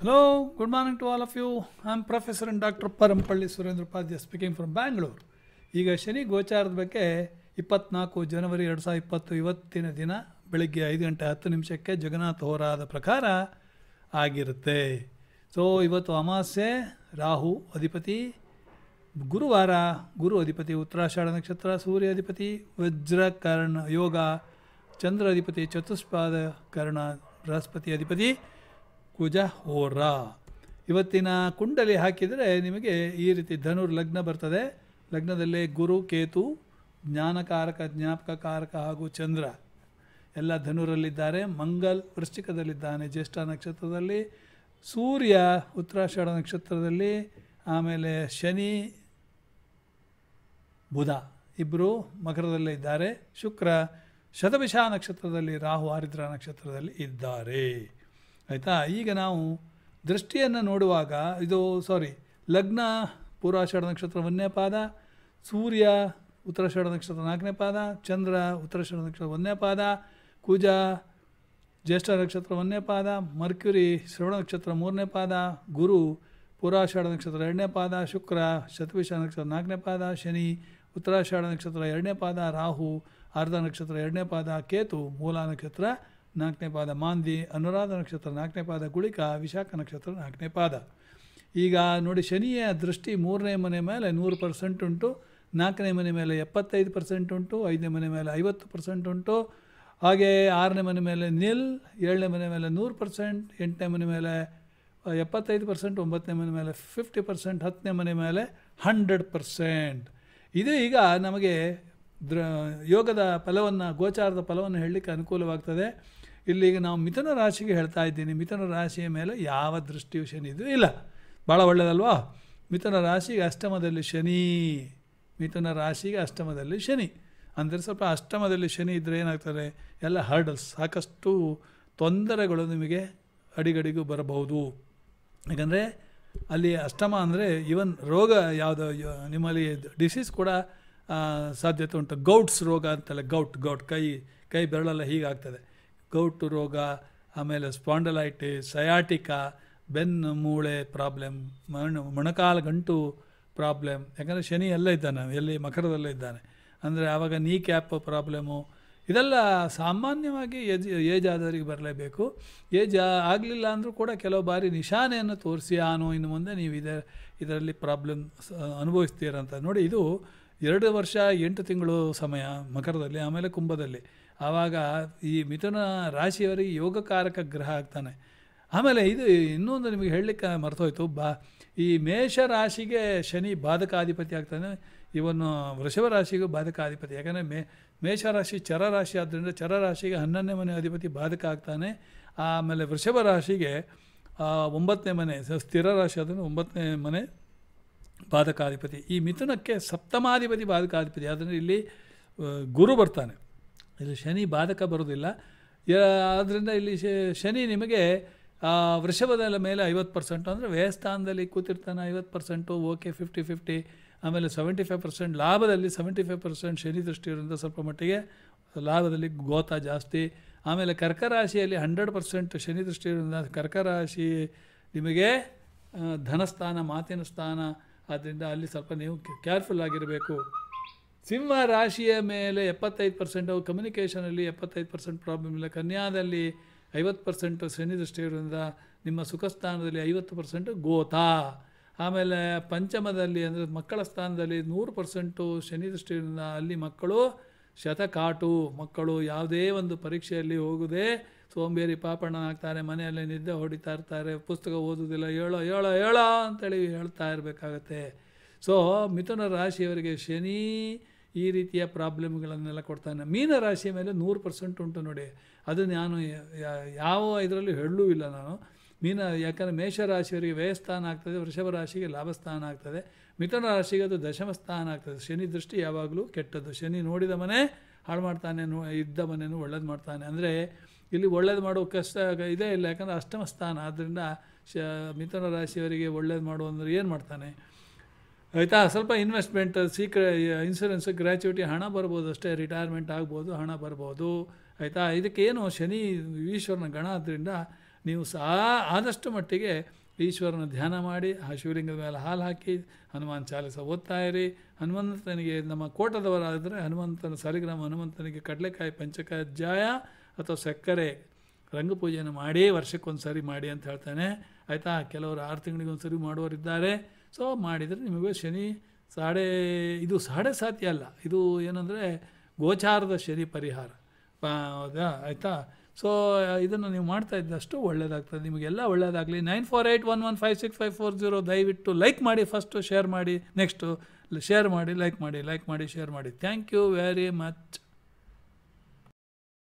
Hello, good morning to all of you. I'm Professor and Dr. Parampalli Surendra Padya speaking from Bangalore. ಈಗ ಶನಿ ಗೋಚಾರದ ಬಗ್ಗೆ ಇಪ್ಪತ್ನಾಲ್ಕು ಜನವರಿ ಎರಡು ಸಾವಿರದ ಇಪ್ಪತ್ತು ಇವತ್ತಿನ ದಿನ ಬೆಳಿಗ್ಗೆ ಐದು ಗಂಟೆ ಹತ್ತು ನಿಮಿಷಕ್ಕೆ ಜಗನ್ನಾಥ ಹೋರಾದ ಪ್ರಕಾರ ಆಗಿರುತ್ತೆ ಸೊ ಇವತ್ತು ಅಮಾವಾಸ್ಯೆ ರಾಹು ಅಧಿಪತಿ ಗುರುವಾರ ಗುರು ಅಧಿಪತಿ ಉತ್ತರಾಷಾಢ ನಕ್ಷತ್ರ ಸೂರ್ಯ ಅಧಿಪತಿ ವಜ್ರಕರ್ಣ ಯೋಗ ಚಂದ್ರ ಅಧಿಪತಿ ಚತುಷ್ಪಾದ ಕರ್ಣ ಬೃಹಸ್ಪತಿ ಅಧಿಪತಿ ಕುಜ ಹೋರ ಇವತ್ತಿನ ಕುಂಡಲಿ ಹಾಕಿದರೆ ನಿಮಗೆ ಈ ರೀತಿ ಧನುರ್ ಲಗ್ನ ಬರ್ತದೆ ಲಗ್ನದಲ್ಲಿ ಗುರು ಕೇತು ಜ್ಞಾನಕಾರಕ ಜ್ಞಾಪಕಕಾರಕ ಹಾಗೂ ಚಂದ್ರ ಎಲ್ಲ ಧನುರಲ್ಲಿದ್ದಾರೆ ಮಂಗಲ್ ವೃಶ್ಚಿಕದಲ್ಲಿದ್ದಾನೆ ಜ್ಯೇಷ್ಠ ನಕ್ಷತ್ರದಲ್ಲಿ ಸೂರ್ಯ ಉತ್ತರಾಷಾಢ ನಕ್ಷತ್ರದಲ್ಲಿ ಆಮೇಲೆ ಶನಿ ಬುಧ ಇಬ್ಬರು ಮಕರದಲ್ಲೇ ಇದ್ದಾರೆ ಶುಕ್ರ ಶತಭಿಷ ನಕ್ಷತ್ರದಲ್ಲಿ ರಾಹು ಆರಿದ್ರ ನಕ್ಷತ್ರದಲ್ಲಿ ಇದ್ದಾರೆ ಆಯಿತಾ ಈಗ ನಾವು ದೃಷ್ಟಿಯನ್ನು ನೋಡುವಾಗ ಇದು ಸಾರಿ ಲಗ್ನ ಪೂರ್ವಾಷಾಢ ನಕ್ಷತ್ರ ಒಂದನೇ ಪಾದ ಸೂರ್ಯ ಉತ್ತರಾಷಾಢ ನಕ್ಷತ್ರ ನಾಲ್ಕನೇ ಪಾದ ಚಂದ್ರ ಉತ್ತರಾಷಾಢ ನಕ್ಷತ್ರ ಒಂದನೇ ಪಾದ ಕುಜ ಜ್ಯೇಷ್ಠ ನಕ್ಷತ್ರ ಒಂದನೇ ಪಾದ ಮರ್ಕ್ಯುರಿ ಶ್ರವಣ ನಕ್ಷತ್ರ ಮೂರನೇ ಪಾದ ಗುರು ಪೂರ್ವಾಷಾಢ ನಕ್ಷತ್ರ ಎರಡನೇ ಪಾದ ಶುಕ್ರ ಶತವಿಷ ನಕ್ಷತ್ರ ನಾಲ್ಕನೇ ಪಾದ ಶನಿ ಉತ್ತರಾಷಾಢ ನಕ್ಷತ್ರ ಎರಡನೇ ಪಾದ ರಾಹು ಆರ್ಧ ನಕ್ಷತ್ರ ಎರಡನೇ ಪಾದ ಕೇತು ಮೂಲ ನಕ್ಷತ್ರ ನಾಲ್ಕನೇ ಪಾದ ಮಾಂದಿ ಅನುರಾಧ ನಕ್ಷತ್ರ ನಾಲ್ಕನೇ ಪಾದ ಗುಳಿಕ ವಿಶಾಖ ನಕ್ಷತ್ರ ನಾಲ್ಕನೇ ಪಾದ ಈಗ ನೋಡಿ ಶನಿಯ ದೃಷ್ಟಿ ಮೂರನೇ ಮನೆ ಮೇಲೆ ನೂರು ಪರ್ಸೆಂಟ್ ಉಂಟು ನಾಲ್ಕನೇ ಮನೆ ಮೇಲೆ ಎಪ್ಪತ್ತೈದು ಪರ್ಸೆಂಟ್ ಉಂಟು ಐದನೇ ಮನೆ ಮೇಲೆ ಐವತ್ತು ಪರ್ಸೆಂಟ್ ಉಂಟು ಹಾಗೆ ಆರನೇ ಮನೆ ಮೇಲೆ ನಿಲ್ ಏಳನೇ ಮನೆ ಮೇಲೆ ನೂರು ಪರ್ಸೆಂಟ್ ಎಂಟನೇ ಮನೆ ಮೇಲೆ ಎಪ್ಪತ್ತೈದು ಪರ್ಸೆಂಟ್ ಒಂಬತ್ತನೇ ಮನೆ ಮೇಲೆ ಫಿಫ್ಟಿ ಪರ್ಸೆಂಟ್ ಹತ್ತನೇ ಮನೆ ಮೇಲೆ ಹಂಡ್ರೆಡ್ ಪರ್ಸೆಂಟ್ ಇದು ಈಗ ನಮಗೆ ದ್ರ ಯೋಗದ ಫಲವನ್ನು ಗೋಚಾರದ ಫಲವನ್ನು ಹೇಳಲಿಕ್ಕೆ ಅನುಕೂಲವಾಗ್ತದೆ ಇಲ್ಲಿಗ ನಾವು ಮಿಥುನ ರಾಶಿಗೆ ಹೇಳ್ತಾ ಇದ್ದೀನಿ ಮಿಥುನ ರಾಶಿಯ ಮೇಲೆ ಯಾವ ದೃಷ್ಟಿಯು ಶನಿದು ಇಲ್ಲ ಭಾಳ ಒಳ್ಳೆಯದಲ್ವಾ ಮಿಥುನ ರಾಶಿಗೆ ಅಷ್ಟಮದಲ್ಲಿ ಶನಿ ಮಿಥುನ ರಾಶಿಗೆ ಅಷ್ಟಮದಲ್ಲಿ ಶನಿ ಅಂದರೆ ಸ್ವಲ್ಪ ಅಷ್ಟಮದಲ್ಲಿ ಶನಿ ಇದ್ದರೆ ಏನಾಗ್ತದೆ ಎಲ್ಲ ಹರ್ಡಲ್ಸ್ ಸಾಕಷ್ಟು ತೊಂದರೆಗಳು ನಿಮಗೆ ಅಡಿಗಡಿಗೂ ಬರಬಹುದು ಯಾಕಂದರೆ ಅಲ್ಲಿ ಅಷ್ಟಮ ಅಂದರೆ ಈವನ್ ರೋಗ ಯಾವುದೋ ನಿಮ್ಮಲ್ಲಿ ಡಿಸೀಸ್ ಕೂಡ ಸಾಧ್ಯತೆ ಉಂಟು ಗೌಟ್ಸ್ ರೋಗ ಅಂತಲ್ಲ ಗೌಟ್ ಗೌಟ್ ಕೈ ಕೈ ಬೆರಳೆಲ್ಲ ಹೀಗಾಗ್ತದೆ ಗೌಟು ರೋಗ ಆಮೇಲೆ ಸ್ಪಾಂಡಲೈಟಿಸ್ ಸಯಾಟಿಕಾ ಬೆನ್ನು ಮೂಳೆ ಪ್ರಾಬ್ಲಮ್ ಮಣ್ಣು ಮೊಣಕಾಲು ಗಂಟು ಪ್ರಾಬ್ಲಮ್ ಯಾಕಂದರೆ ಶನಿ ಎಲ್ಲ ಇದ್ದಾನೆ ಎಲ್ಲಿ ಮಕರದಲ್ಲೇ ಇದ್ದಾನೆ ಅಂದರೆ ಆವಾಗ ನೀ ಕ್ಯಾಪ್ ಪ್ರಾಬ್ಲಮ್ಮು ಇದೆಲ್ಲ ಸಾಮಾನ್ಯವಾಗಿ ಏಜ್ ಏಜ್ ಆದವರಿಗೆ ಬರಲೇಬೇಕು ಏಜ್ ಆಗಲಿಲ್ಲ ಅಂದರೂ ಕೂಡ ಕೆಲವು ಬಾರಿ ನಿಶಾನೆಯನ್ನು ತೋರಿಸಿ ಆನೋ ಇನ್ನು ಮುಂದೆ ನೀವು ಇದೇ ಇದರಲ್ಲಿ ಪ್ರಾಬ್ಲಮ್ ಅನುಭವಿಸ್ತೀರಂತ ನೋಡಿ ಇದು ಎರಡು ವರ್ಷ ಎಂಟು ತಿಂಗಳು ಸಮಯ ಮಕರದಲ್ಲಿ ಆಮೇಲೆ ಕುಂಭದಲ್ಲಿ ಆವಾಗ ಈ ಮಿಥುನ ರಾಶಿಯವರಿಗೆ ಯೋಗಕಾರಕ ಗ್ರಹ ಆಗ್ತಾನೆ ಆಮೇಲೆ ಇದು ಇನ್ನೊಂದು ನಿಮಗೆ ಹೇಳಲಿಕ್ಕೆ ಮರ್ತೋಯ್ತು ಬಾ ಈ ಮೇಷ ರಾಶಿಗೆ ಶನಿ ಬಾಧಕಾಧಿಪತಿ ಆಗ್ತಾನೆ ಇವನು ವೃಷಭ ರಾಶಿಗೂ ಬಾಧಕಾಧಿಪತಿ ಯಾಕಂದರೆ ಮೇ ಮೇಷರಾಶಿ ಚರ ರಾಶಿ ಆದ್ದರಿಂದ ಚರ ರಾಶಿಗೆ ಹನ್ನೊಂದನೇ ಮನೆ ಅಧಿಪತಿ ಬಾಧಕ ಆಗ್ತಾನೆ ಆಮೇಲೆ ವೃಷಭ ರಾಶಿಗೆ ಒಂಬತ್ತನೇ ಮನೆ ಸ್ಥಿರ ರಾಶಿ ಅದನ್ನು ಒಂಬತ್ತನೇ ಮನೆ ಬಾಧಕಾಧಿಪತಿ ಈ ಮಿಥುನಕ್ಕೆ ಸಪ್ತಮಾಧಿಪತಿ ಬಾಧಕಾಧಿಪತಿ ಆದ್ದರಿಂದ ಇಲ್ಲಿ ಗುರು ಬರ್ತಾನೆ ಇಲ್ಲಿ ಶನಿ ಬಾಧಕ ಬರೋದಿಲ್ಲ ಆದ್ದರಿಂದ ಇಲ್ಲಿ ಶನಿ ನಿಮಗೆ ವೃಷಭದ ಮೇಲೆ ಐವತ್ತು ಪರ್ಸೆಂಟು ಅಂದರೆ ವ್ಯಯಸ್ಥಾನದಲ್ಲಿ ಕೂತಿರ್ತಾನೆ ಐವತ್ತು ಪರ್ಸೆಂಟು ಓಕೆ ಫಿಫ್ಟಿ ಫಿಫ್ಟಿ ಆಮೇಲೆ ಸೆವೆಂಟಿ ಫೈವ್ ಪರ್ಸೆಂಟ್ ಲಾಭದಲ್ಲಿ ಸೆವೆಂಟಿ ಫೈವ್ ಪರ್ಸೆಂಟ್ ಶನಿ ದೃಷ್ಟಿ ಇರೋದ್ರಿಂದ ಸ್ವಲ್ಪ ಮಟ್ಟಿಗೆ ಲಾಭದಲ್ಲಿ ಗೋತ ಜಾಸ್ತಿ ಆಮೇಲೆ ಕರ್ಕ ರಾಶಿಯಲ್ಲಿ ಹಂಡ್ರೆಡ್ ಪರ್ಸೆಂಟ್ ಶನಿ ದೃಷ್ಟಿ ಇರೋದ್ರಿಂದ ಕರ್ಕ ರಾಶಿ ನಿಮಗೆ ಧನಸ್ಥಾನ ಮಾತಿನ ಸ್ಥಾನ ಆದ್ದರಿಂದ ಅಲ್ಲಿ ಸ್ವಲ್ಪ ನೀವು ಕೇರ್ಫುಲ್ ಆಗಿರಬೇಕು ಸಿಂಹ ರಾಶಿಯ ಮೇಲೆ ಎಪ್ಪತ್ತೈದು ಪರ್ಸೆಂಟು ಕಮ್ಯುನಿಕೇಷನಲ್ಲಿ ಎಪ್ಪತ್ತೈದು ಪರ್ಸೆಂಟ್ ಪ್ರಾಬ್ಲಮ್ ಇಲ್ಲ ಕನ್ಯಾದಲ್ಲಿ ಐವತ್ತು ಪರ್ಸೆಂಟು ಶನಿ ದೃಷ್ಟಿ ಇರೋದ್ರಿಂದ ನಿಮ್ಮ ಸುಖಸ್ಥಾನದಲ್ಲಿ ಐವತ್ತು ಪರ್ಸೆಂಟು ಗೋತಾ ಆಮೇಲೆ ಪಂಚಮದಲ್ಲಿ ಅಂದರೆ ಮಕ್ಕಳ ಸ್ಥಾನದಲ್ಲಿ ನೂರು ಪರ್ಸೆಂಟು ಶನಿ ದೃಷ್ಟಿಯಿಂದ ಅಲ್ಲಿ ಮಕ್ಕಳು ಶತಕಾಟು ಮಕ್ಕಳು ಯಾವುದೇ ಒಂದು ಪರೀಕ್ಷೆಯಲ್ಲಿ ಹೋಗದೆ ಸೋಂಬೇರಿ ಪಾಪಣ್ಣನಾಗ್ತಾರೆ ಮನೆಯಲ್ಲೇ ನಿದ್ದೆ ಹೊಡಿತಾ ಇರ್ತಾರೆ ಪುಸ್ತಕ ಓದೋದಿಲ್ಲ ಹೇಳೋ ಹೇಳೋ ಹೇಳೋ ಅಂತೇಳಿ ಹೇಳ್ತಾ ಇರಬೇಕಾಗತ್ತೆ ಸೊ ಮಿಥುನ ರಾಶಿಯವರಿಗೆ ಶನಿ ಈ ರೀತಿಯ ಪ್ರಾಬ್ಲಮ್ಗಳನ್ನೆಲ್ಲ ಕೊಡ್ತಾನೆ ಮೀನ ರಾಶಿಯ ಮೇಲೆ ನೂರು ಪರ್ಸೆಂಟ್ ಉಂಟು ನೋಡಿ ಅದು ನಾನು ಯಾವ ಇದರಲ್ಲೂ ಹೇಳಲೂ ಇಲ್ಲ ನಾನು ಮೀನ ಯಾಕಂದರೆ ಮೇಷರಾಶಿಯವರಿಗೆ ವ್ಯಯಸ್ಥಾನ ಆಗ್ತದೆ ವೃಷಭ ರಾಶಿಗೆ ಲಾಭಸ್ಥಾನ ಆಗ್ತದೆ ಮಿಥುನ ರಾಶಿಗೆ ಅದು ದಶಮ ಸ್ಥಾನ ಆಗ್ತದೆ ಶನಿ ದೃಷ್ಟಿ ಯಾವಾಗಲೂ ಕೆಟ್ಟದ್ದು ಶನಿ ನೋಡಿದ ಮನೆ ಹಾಳು ಮಾಡ್ತಾನೆ ನೋ ಇದ್ದ ಮನೆಯೂ ಒಳ್ಳೇದು ಮಾಡ್ತಾನೆ ಅಂದರೆ ಇಲ್ಲಿ ಒಳ್ಳೇದು ಮಾಡೋ ಕಷ್ಟ ಇದೇ ಇಲ್ಲ ಯಾಕಂದರೆ ಅಷ್ಟಮ ಸ್ಥಾನ ಆದ್ದರಿಂದ ಶ ಮಿಥುನ ರಾಶಿಯವರಿಗೆ ಒಳ್ಳೇದು ಮಾಡುವ ಅಂದರೆ ಏನು ಮಾಡ್ತಾನೆ ಆಯಿತಾ ಸ್ವಲ್ಪ ಇನ್ವೆಸ್ಟ್ಮೆಂಟ್ ಸೀಕ್ರೆ ಇನ್ಸೂರೆನ್ಸ್ ಗ್ರ್ಯಾಚುಯಿಟಿ ಹಣ ಬರ್ಬೋದು ಅಷ್ಟೇ ರಿಟೈರ್ಮೆಂಟ್ ಆಗ್ಬೋದು ಹಣ ಬರ್ಬೋದು ಆಯಿತಾ ಇದಕ್ಕೇನು ಶನಿ ಈಶ್ವರನ ಗಣ ಆದ್ದರಿಂದ ನೀವು ಸಹ ಆದಷ್ಟು ಮಟ್ಟಿಗೆ ಈಶ್ವರನ ಧ್ಯಾನ ಮಾಡಿ ಆ ಶಿವಲಿಂಗದ ಮೇಲೆ ಹಾಲು ಹಾಕಿ ಹನುಮಾನ್ ಚಾಲಿಸ ಓದ್ತಾ ಇರಿ ಹನುಮಂತನಿಗೆ ನಮ್ಮ ಕೋಟದವರಾದರೆ ಹನುಮಂತನ ಸಾಲಿಗ್ರಾಮ ಹನುಮಂತನಿಗೆ ಕಡಲೆಕಾಯಿ ಪಂಚಕಜ್ಜಾಯ ಅಥವಾ ಸಕ್ಕರೆ ರಂಗಪೂಜೆಯನ್ನು ಮಾಡಿ ವರ್ಷಕ್ಕೊಂದು ಸರಿ ಮಾಡಿ ಅಂತ ಹೇಳ್ತಾನೆ ಆಯಿತಾ ಕೆಲವರು ಆರು ತಿಂಗಳಿಗೊಂದು ಸರಿ ಮಾಡುವವರಿದ್ದಾರೆ ಸೊ ಮಾಡಿದರೆ ನಿಮಗೆ ಶನಿ ಸಾಡೆ ಇದು ಸಾಡೆ ಸಾತಿ ಅಲ್ಲ ಇದು ಏನಂದರೆ ಗೋಚಾರದ ಶನಿ ಪರಿಹಾರ ಪಾ- ಹೌದಾ ಆಯಿತಾ ಸೊ ಇದನ್ನು ನೀವು ಮಾಡ್ತಾ ಇದ್ದಷ್ಟು ಒಳ್ಳೆಯದಾಗ್ತದೆ ನಿಮಗೆಲ್ಲ ಒಳ್ಳೆಯದಾಗಲಿ nine four eight one one five six five four zero ದಯವಿಟ್ಟು ಲೈಕ್ ಮಾಡಿ ಫಸ್ಟು ಶೇರ್ ಮಾಡಿ ನೆಕ್ಸ್ಟು ಶೇರ್ ಮಾಡಿ ಲೈಕ್ ಮಾಡಿ ಲೈಕ್ ಮಾಡಿ ಶೇರ್ ಮಾಡಿ ಥ್ಯಾಂಕ್ ಯು ವೆರಿ ಮಚ್